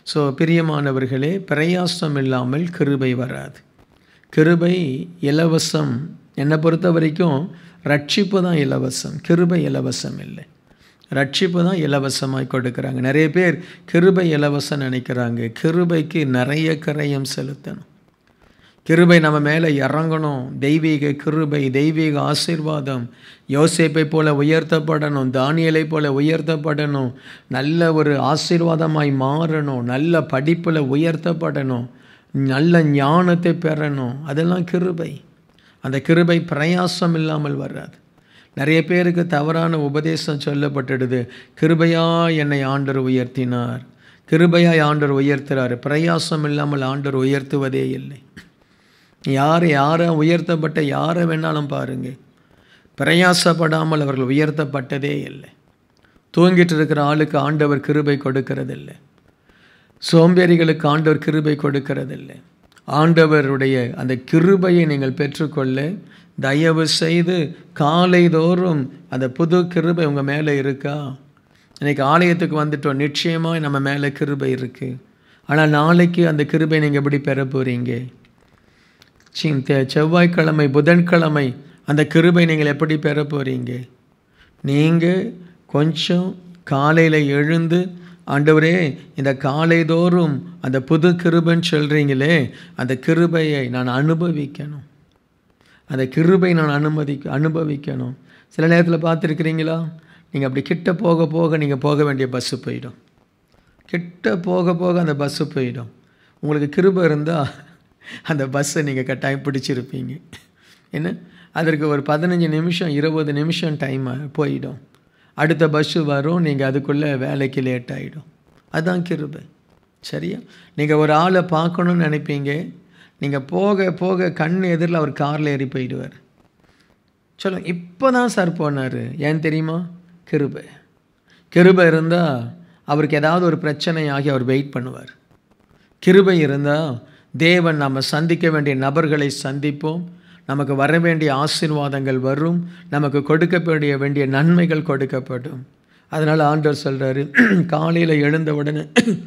so பிரியமானவர்களே பிரயாசம் இல்லாமல் கிருபை வராது கிருபை இலவசம் என்னை பொறுத்த வரைக்கும் ரட்சிப்பு தான் இலவசம் கிருபை இலவசம் இல்லை ரட்சிப்பு தான் இலவசமாய் கொடுக்குறாங்க நிறைய பேர் கிருபை இலவசம் நினைக்கிறாங்க கிருபைக்கு நிறைய கரையம் செலுத்தணும் கிருபை நம்ம மேலே இறங்கணும் தெய்வீக கிருபை தெய்வீக ஆசீர்வாதம் யோசேப்பை போல உயர்த்தப்படணும் தானியலை போல உயர்த்தப்படணும் நல்ல ஒரு ஆசீர்வாதமாய் மாறணும் நல்ல படிப்பில் உயர்த்தப்படணும் நல்ல ஞானத்தை பெறணும் அதெல்லாம் கிருபை அந்த கிருபை பிரயாசம் இல்லாமல் வராது நிறைய பேருக்கு தவறான உபதேசம் சொல்லப்பட்டுடுது கிருபையா என்னை ஆண்டர் உயர்த்தினார் கிருபையாய் ஆண்டர் உயர்த்துறாரு பிரயாசம் இல்லாமல் ஆண்டர் உயர்த்துவதே இல்லை யார் யாரை உயர்த்தப்பட்ட யாரை வேணாலும் பாருங்க பிரயாசப்படாமல் அவர்கள் உயர்த்தப்பட்டதே இல்லை தூங்கிட்டு இருக்கிற ஆளுக்கு ஆண்டவர் கிருபை கொடுக்கறதில்லை சோம்பேறிகளுக்கு ஆண்டவர் கிருபை கொடுக்கறதில்லை ஆண்டவருடைய அந்த கிருபையை நீங்கள் பெற்றுக்கொள்ள தயவு செய்து காலைதோறும் அந்த புது கிருபை உங்கள் மேலே இருக்கா இன்னைக்கு ஆலயத்துக்கு வந்துட்டோம் நிச்சயமாக நம்ம மேலே கிருபை இருக்குது ஆனால் நாளைக்கு அந்த கிருபை நீங்கள் எப்படி பெற போகிறீங்க செவ்வாய்க்கிழமை புதன்கிழமை அந்த கிருபை நீங்கள் எப்படி பெற போகிறீங்க நீங்கள் கொஞ்சம் காலையில் எழுந்து ஆண்டவரே இந்த காலைதோறும் அந்த புது கிருபைன்னு சொல்கிறீங்களே அந்த கிருபையை நான் அனுபவிக்கணும் அந்த கிருபை நான் அனுமதி அனுபவிக்கணும் சில நேரத்தில் பார்த்துருக்கிறீங்களா நீங்கள் அப்படி கிட்ட போக போக நீங்கள் போக வேண்டிய பஸ்ஸு போயிடும் கிட்ட போக போக அந்த பஸ்ஸு போயிடும் உங்களுக்கு கிருபை இருந்தால் அந்த பஸ்ஸை நீங்கள் கட்டாயம் பிடிச்சிருப்பீங்க என்ன அதற்கு ஒரு பதினஞ்சு நிமிஷம் இருபது நிமிஷம் டைம் போயிடும் அடுத்த பஸ்ஸு வரும் நீங்கள் அதுக்குள்ளே வேலைக்கு லேட் ஆகிடும் அதுதான் கிருபை சரியா நீங்கள் ஒரு ஆளை பார்க்கணுன்னு நினைப்பீங்க நீங்கள் போக போக கண் எதிரில் அவர் காரில் ஏறி போயிடுவார் சொல்லுங்க இப்போ தான் சார் போனார் ஏன் தெரியுமா கிருபை கிருபை இருந்தால் அவருக்கு ஏதாவது ஒரு பிரச்சனை ஆகி அவர் வெயிட் பண்ணுவார் கிருபை இருந்தால் தேவன் நம்ம சந்திக்க வேண்டிய நபர்களை சந்திப்போம் நமக்கு வர வேண்டிய ஆசீர்வாதங்கள் வரும் நமக்கு கொடுக்கப்பட வேண்டிய நன்மைகள் கொடுக்கப்படும் அதனால் ஆண்டவர் சொல்கிறாரு காலையில் எழுந்த உடனே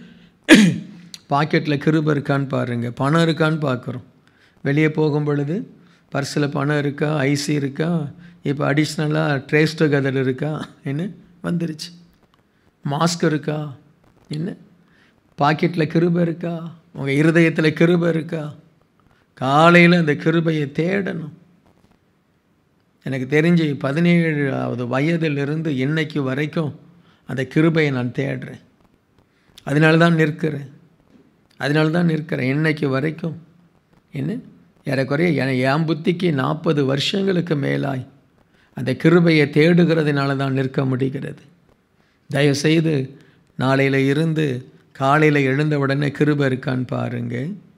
பாக்கெட்டில் கிருபை இருக்கான்னு பாருங்கள் பணம் இருக்கான்னு பார்க்குறோம் வெளியே போகும் பொழுது பர்ஸில் பணம் இருக்கா ஐசி இருக்கா இப்போ அடிஷ்னலாக ட்ரேஸ் டுகெதர் இருக்கா என்ன வந்துருச்சு மாஸ்க் இருக்கா என்ன பாக்கெட்டில் கிருபை இருக்கா உங்கள் இருதயத்தில் கிருபை இருக்கா காலையில் அந்த கிருபையை தேடணும் எனக்கு தெரிஞ்சு பதினேழாவது வயதிலிருந்து இன்னைக்கு வரைக்கும் அந்த கிருபையை நான் தேடுறேன் அதனால தான் நிற்கிறேன் அதனால தான் நிற்கிறேன் இன்னைக்கு வரைக்கும் என்ன ஏறக்குறைய என் புத்திக்கு நாற்பது வருஷங்களுக்கு மேலாய் அந்த கிருபையை தேடுகிறதுனால தான் நிற்க முடிகிறது தயவுசெய்து நாளையில் இருந்து காலையில் எழுந்த உடனே கிருபை இருக்கான்னு பாருங்கள்